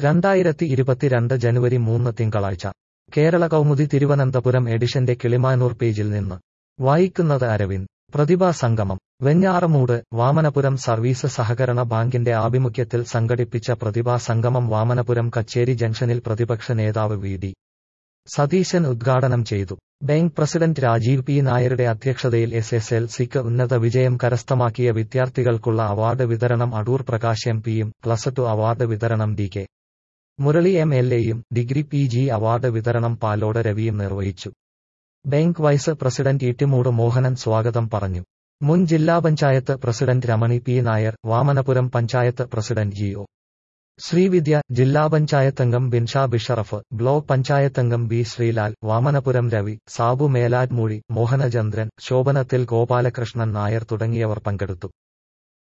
രണ്ടായിരത്തി ഇരുപത്തിരണ്ട് ജനുവരി മൂന്ന് തിങ്കളാഴ്ച കേരള കൗമുദി തിരുവനന്തപുരം എഡിഷന്റെ കിളിമാനൂർ പേജിൽ നിന്ന് വായിക്കുന്നത് അരവിന്ദ് പ്രതിഭാ സംഗമം വെഞ്ഞാറമൂട് വാമനപുരം സർവീസ് സഹകരണ ബാങ്കിന്റെ ആഭിമുഖ്യത്തിൽ സംഘടിപ്പിച്ച പ്രതിഭാ സംഗമം വാമനപുരം കച്ചേരി ജംഗ്ഷനിൽ പ്രതിപക്ഷ നേതാവ് വി ഡി സതീശൻ ഉദ്ഘാടനം ചെയ്തു ബാങ്ക് പ്രസിഡന്റ് രാജീവ് പി നായരുടെ അധ്യക്ഷതയിൽ എസ് എസ് എൽ സിക്ക് ഉന്നത വിജയം കരസ്ഥമാക്കിയ വിദ്യാർത്ഥികൾക്കുള്ള അവാർഡ് വിതരണം അടൂർ പ്രകാശ് എം പിയും പ്ലസ് ടു അവാർഡ് വിതരണം D K Murali M L എയും ഡിഗ്രി പി ജി അവാർഡ് വിതരണം പാലോട് രവിയും നിർവഹിച്ചു bank vice president Ittimoodu Mohanan സ്വാഗതം പറഞ്ഞു മുൻ ജില്ലാ panchayat president Ramani P Nair Vamanapuram panchayat president G O Sreevidya ജില്ലാ പഞ്ചായത്തംഗം ബിൻഷാ ബിഷറഫ് ബ്ലോക്ക് പഞ്ചായത്തംഗം ബി ശ്രീലാൽ വാമനപുരം രവി സാബു മേലാറ്റ്മൂഴി മോഹനചന്ദ്രൻ ശോഭനത്തിൽ ഗോപാലകൃഷ്ണൻ നായർ തുടങ്ങിയവർ പങ്കെടുത്തു